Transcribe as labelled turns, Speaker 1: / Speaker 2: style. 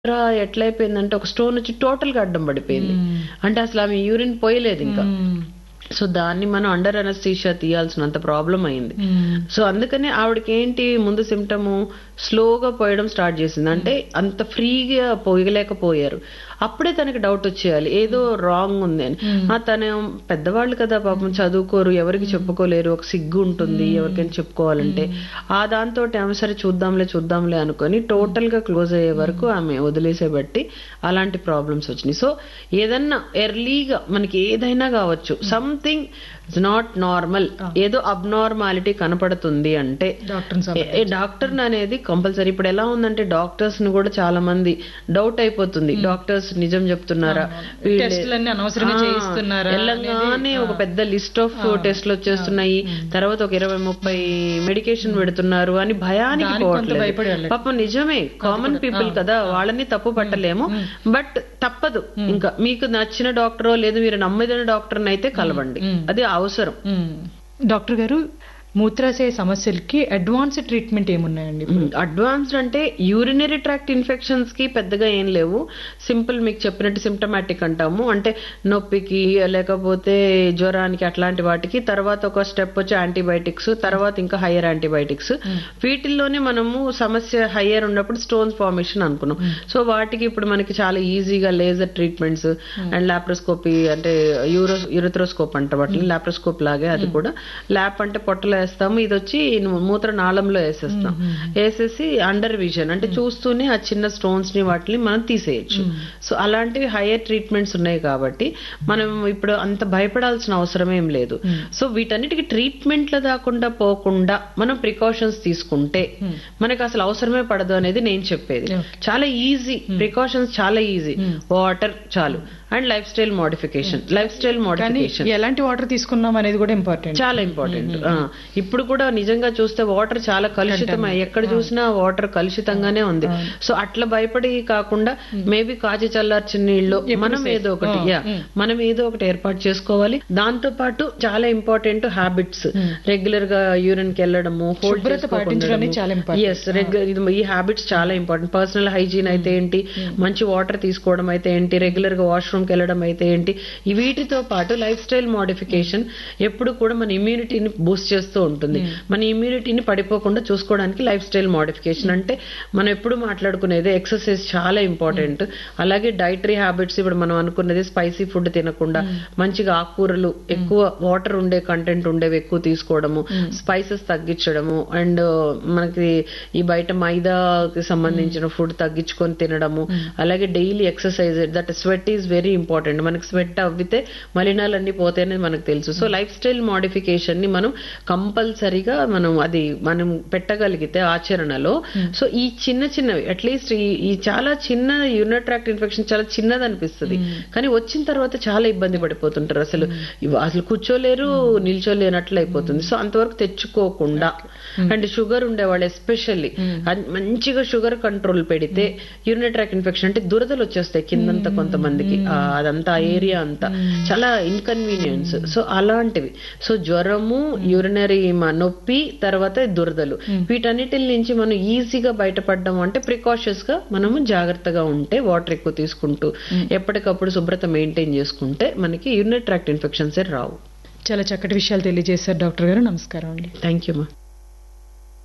Speaker 1: ఎట్లయిపోయిందంటే ఒక స్టోన్ వచ్చి టోటల్ గా అడ్డం పడిపోయింది అంటే అసలు ఆమె యూరిన్ పోయలేదు ఇంకా సో దాన్ని మనం అండర్ అనస్థీషియా తీయాల్సినంత ప్రాబ్లం అయింది సో అందుకని ఆవిడకి ఏంటి ముందు సిమ్టమ్ స్లోగా పోయడం స్టార్ట్ చేసింది అంటే అంత ఫ్రీగా పోయలేకపోయారు అప్పుడే తనకి డౌట్ వచ్చేయాలి ఏదో రాంగ్ ఉంది అని ఆ తన పెద్దవాళ్ళు కదా పాపం చదువుకోరు ఎవరికి చెప్పుకోలేరు ఒక సిగ్గు ఉంటుంది ఎవరికైనా చెప్పుకోవాలంటే ఆ దాంతో ఆమె సరే చూద్దాంలే చూద్దాంలే అనుకొని టోటల్ గా క్లోజ్ అయ్యే వరకు ఆమె వదిలేసే బట్టి అలాంటి ప్రాబ్లమ్స్ వచ్చినాయి సో ఏదన్నా ఎర్లీగా మనకి ఏదైనా కావచ్చు సంథింగ్ ఇట్స్ నాట్ నార్మల్ ఏదో అబ్నార్మాలిటీ కనపడుతుంది అంటే
Speaker 2: డాక్టర్
Speaker 1: ఏ డాక్టర్ అనేది కంపల్సరీ ఇప్పుడు ఎలా ఉందంటే డాక్టర్స్ ని కూడా చాలా మంది డౌట్ అయిపోతుంది డాక్టర్స్ నిజం చెప్తున్నారా వీళ్ళే-
Speaker 2: టెస్టులన్నీ అనవసరంగా
Speaker 1: ఆ,
Speaker 2: చేయిస్తున్నారా
Speaker 1: వెళ్ళంగానే ఒక పెద్ద లిస్ట్ ఆఫ్ టెస్ట్లు వచ్చేస్తున్నాయి తర్వాత ఒక ఇరవై ముప్పై మెడికేషన్ పెడుతున్నారు అని భయానికి
Speaker 2: దానికి కొంత
Speaker 1: పోవట్లేదు
Speaker 2: భయపడి వెళ్ళట్లేదు.
Speaker 1: పాపం నిజమే కామన్ పీపుల్ కదా వాళ్ళని తప్పు పట్టలేము బట్ తప్పదు ఇంకా మీకు నచ్చిన డాక్టరో లేదు మీరు నమ్మిన డాక్టర్ అయితే కలవండి అది అవసరం
Speaker 2: డాక్టర్ గారు మూత్రాశయ సమస్యలకి అడ్వాన్స్ ట్రీట్మెంట్ ఏమున్నాయండి
Speaker 1: అడ్వాన్స్డ్ అంటే యూరినరీ ట్రాక్ట్ ఇన్ఫెక్షన్స్ కి పెద్దగా ఏం లేవు సింపుల్ మీకు చెప్పినట్టు సిమ్టమాటిక్ అంటాము అంటే నొప్పికి లేకపోతే జ్వరానికి అట్లాంటి వాటికి తర్వాత ఒక స్టెప్ వచ్చి యాంటీబయాటిక్స్ తర్వాత ఇంకా హయ్యర్ యాంటీబయాటిక్స్ వీటిల్లోనే మనము సమస్య హయ్యర్ ఉన్నప్పుడు స్టోన్స్ ఫార్మేషన్ అనుకున్నాం సో వాటికి ఇప్పుడు మనకి చాలా ఈజీగా లేజర్ ట్రీట్మెంట్స్ అండ్ లాప్రోస్కోపీ అంటే యూరో యూరిథ్రోస్కోప్ అంట వాటిని లాప్రోస్కోప్ లాగే అది కూడా ల్యాప్ అంటే పొట్టలో వేస్తాము ఇది వచ్చి మూత్ర నాళంలో వేసేస్తాం వేసేసి అండర్ విజన్ అంటే చూస్తూనే ఆ చిన్న స్టోన్స్ ని వాటిని మనం తీసేయచ్చు సో అలాంటివి హైయర్ ట్రీట్మెంట్స్ ఉన్నాయి కాబట్టి మనం ఇప్పుడు అంత భయపడాల్సిన అవసరం ఏం లేదు సో వీటన్నిటికి ట్రీట్మెంట్ల దాకుండా పోకుండా మనం ప్రికాషన్స్ తీసుకుంటే మనకు అసలు అవసరమే పడదు అనేది నేను చెప్పేది చాలా ఈజీ ప్రికాషన్స్ చాలా ఈజీ వాటర్ చాలు and lifestyle modification lifestyle
Speaker 2: కానీ
Speaker 1: మోడిఫికేషన్
Speaker 2: ఎలాంటి వాటర్ తీసుకున్నాం అనేది కూడా ఇంపార్టెంట్
Speaker 1: చాలా ఇంపార్టెంట్ ఇప్పుడు కూడా నిజంగా చూస్తే వాటర్ చాలా కలుషితం ఎక్కడ చూసినా వాటర్ కలుషితంగానే ఉంది సో అట్లా భయపడి కాకుండా మేబీ కాచి చల్లార్చిన నీళ్ళు మనం ఏదో ఒకటి యా మనం ఏదో ఒకటి ఏర్పాటు చేసుకోవాలి దాంతో పాటు చాలా ఇంపార్టెంట్ హ్యాబిట్స్ రెగ్యులర్ గా యూరిన్ కి వెళ్ళడము హోల్డ్
Speaker 2: శుభ్రత పాటించడం అనేది చాలా important.
Speaker 1: ఎస్ రెగ్యులర్ ఈ హ్యాబిట్స్ చాలా ఇంపార్టెంట్ పర్సనల్ హైజీన్ అయితే ఏంటి మంచి వాటర్ తీసుకోవడం అయితే ఏంటి రెగ్యులర్ గా వాష్రూమ్ కి వెళ్ళడం అయితే ఏంటి ఈ వీటితో పాటు లైఫ్ స్టైల్ మోడిఫికేషన్ ఎప్పుడు కూడా మన ఇమ్యూనిటీని బూస్ట్ చేస్తూ ఉంటుంది మన ఇమ్యూనిటీని పడిపోకుండా చూసుకోవడానికి లైఫ్ స్టైల్ మోడిఫికేషన్ అంటే మనం ఎప్పుడు మాట్లాడుకునేది ఎక్సర్సైజ్ చాలా ఇంపార్టెంట్ అలాగే డైటరీ హ్యాబిట్స్ ఇప్పుడు మనం అనుకున్నది స్పైసీ ఫుడ్ తినకుండా మంచిగా ఆకుకూరలు ఎక్కువ వాటర్ ఉండే కంటెంట్ ఉండేవి ఎక్కువ తీసుకోవడము స్పైసెస్ తగ్గించడము అండ్ మనకి ఈ బయట మైదాకి సంబంధించిన ఫుడ్ తగ్గించుకొని తినడము అలాగే daily exercise that sweat is very important మనకి స్వెట్ అవ్వితే మలినాలన్నీ పోతాయని మనకు తెలుసు సో లైఫ్ స్టైల్ మోడిఫికేషన్ ని మనం కంపల్సరీగా మనం అది మనం పెట్టగలిగితే ఆచరణలో సో ఈ చిన్న చిన్నవి అట్లీస్ట్ ఈ చాలా చిన్న యూనిట్రాక్ట్ ఇన్ఫెక్షన్ చాలా చిన్నది అనిపిస్తుంది కానీ వచ్చిన తర్వాత చాలా ఇబ్బంది పడిపోతుంటారు అసలు ఇవ- అసలు కూర్చోలేరు నిల్చోలేనట్లు అయిపోతుంది సో అంతవరకు తెచ్చుకోకుండా అండ్ షుగర్ ఉండేవాళ్ళు ఎస్పెషల్లీ మంచిగా షుగర్ కంట్రోల్ పెడితే యూరినరీ ఇన్ఫెక్షన్ అంటే దురదలు వచ్చేస్తాయి కిందంతా కొంతమందికి ఆ, అదంతా ఏరియా అంతా చాలా ఇన్కన్వీనియన్స్ సో అలాంటివి సో జ్వరము యూరినరీ నొప్పి తర్వాత దురదలు వీటన్నిటి నుంచి మనం ఈజీగా బయటపడడం అంటే ప్రికాషన్స్ గా మనము జాగ్రత్తగా ఉంటే వాటర్ ఎక్కువ తీసుకుంటూ ఎప్పటికప్పుడు శుభ్రత మెయింటైన్ చేసుకుంటే మనకి యూరినరీ ట్రాక్ట్ ఇన్ఫెక్షన్స్ రావు
Speaker 2: చాలా చక్కటి విషయాలు తెలియజేశారు డాక్టర్ గారు నమస్కారం అండి
Speaker 1: థ్యాంక్ యూ మా